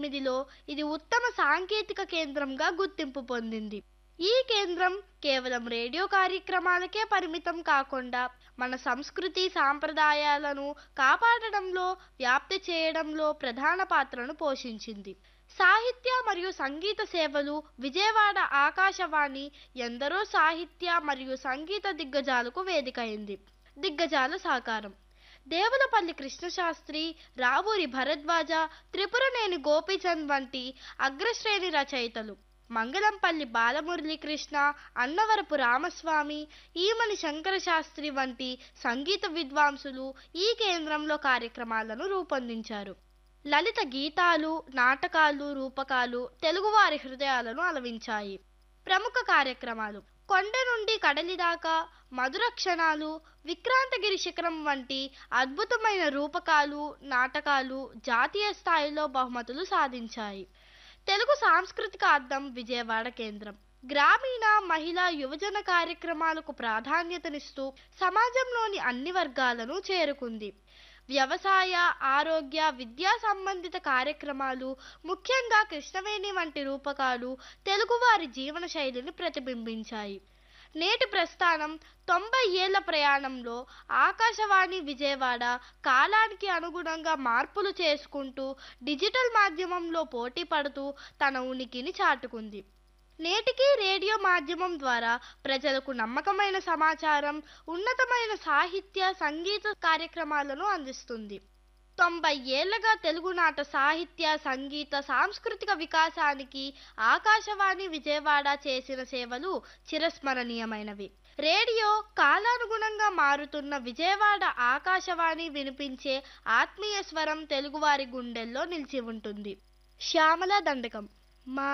ఎనిమిదిలో ఇది ఉత్తమ సాంకేతిక కేంద్రంగా గుర్తింపు పొందింది ఈ కేంద్రం కేవలం రేడియో కార్యక్రమాలకే పరిమితం కాకుండా మన సంస్కృతి సాంప్రదాయాలను కాపాడడంలో వ్యాప్తి చేయడంలో ప్రధాన పాత్రను పోషించింది సాహిత్య మరియు సంగీత సేవలు విజయవాడ ఆకాశవాణి ఎందరో సాహిత్య మరియు సంగీత దిగ్గజాలకు వేదికైంది దిగ్గజాల సాకారం దేవులపల్లి కృష్ణశాస్త్రి రావూరి భరద్వాజ త్రిపురనేని గోపీచంద్ వంటి అగ్రశ్రేణి రచయితలు మంగళంపల్లి బాలమురళీకృష్ణ అన్నవరపు రామస్వామి ఈమని శంకర శాస్త్రి వంటి సంగీత విద్వాంసులు ఈ కేంద్రంలో కార్యక్రమాలను రూపొందించారు లలిత గీతాలు నాటకాలు రూపకాలు తెలుగువారి హృదయాలను అలవించాయి ప్రముఖ కార్యక్రమాలు కొండ నుండి కడలి దాకా మధుర క్షణాలు విక్రాంతగిరి శిఖరం వంటి అద్భుతమైన రూపకాలు నాటకాలు జాతీయ స్థాయిలో బహుమతులు సాధించాయి తెలుగు సాంస్కృతిక అద్దం విజయవాడ కేంద్రం గ్రామీణ మహిళా యువజన కార్యక్రమాలకు ప్రాధాన్యతనిస్తూ సమాజంలోని అన్ని వర్గాలను చేరుకుంది వ్యవసాయ ఆరోగ్య విద్యా సంబంధిత కార్యక్రమాలు ముఖ్యంగా కృష్ణవేణి వంటి రూపకాలు తెలుగువారి జీవన శైలిని ప్రతిబింబించాయి నేటి ప్రస్థానం తొంభై ఏళ్ల ప్రయాణంలో ఆకాశవాణి విజయవాడ కాలానికి అనుగుణంగా మార్పులు చేసుకుంటూ డిజిటల్ మాధ్యమంలో పోటీ పడుతూ తన ఉనికిని చాటుకుంది నేటికి రేడియో మాధ్యమం ద్వారా ప్రజలకు నమ్మకమైన సమాచారం ఉన్నతమైన సాహిత్య సంగీత కార్యక్రమాలను అందిస్తుంది తొంభై ఏళ్లగా తెలుగునాట సాహిత్య సంగీత సాంస్కృతిక వికాసానికి ఆకాశవాణి విజయవాడ చేసిన సేవలు చిరస్మరణీయమైనవి రేడియో కాలానుగుణంగా మారుతున్న విజయవాడ ఆకాశవాణి వినిపించే ఆత్మీయ స్వరం తెలుగువారి గుండెల్లో నిలిచి ఉంటుంది శ్యామల దండకం మా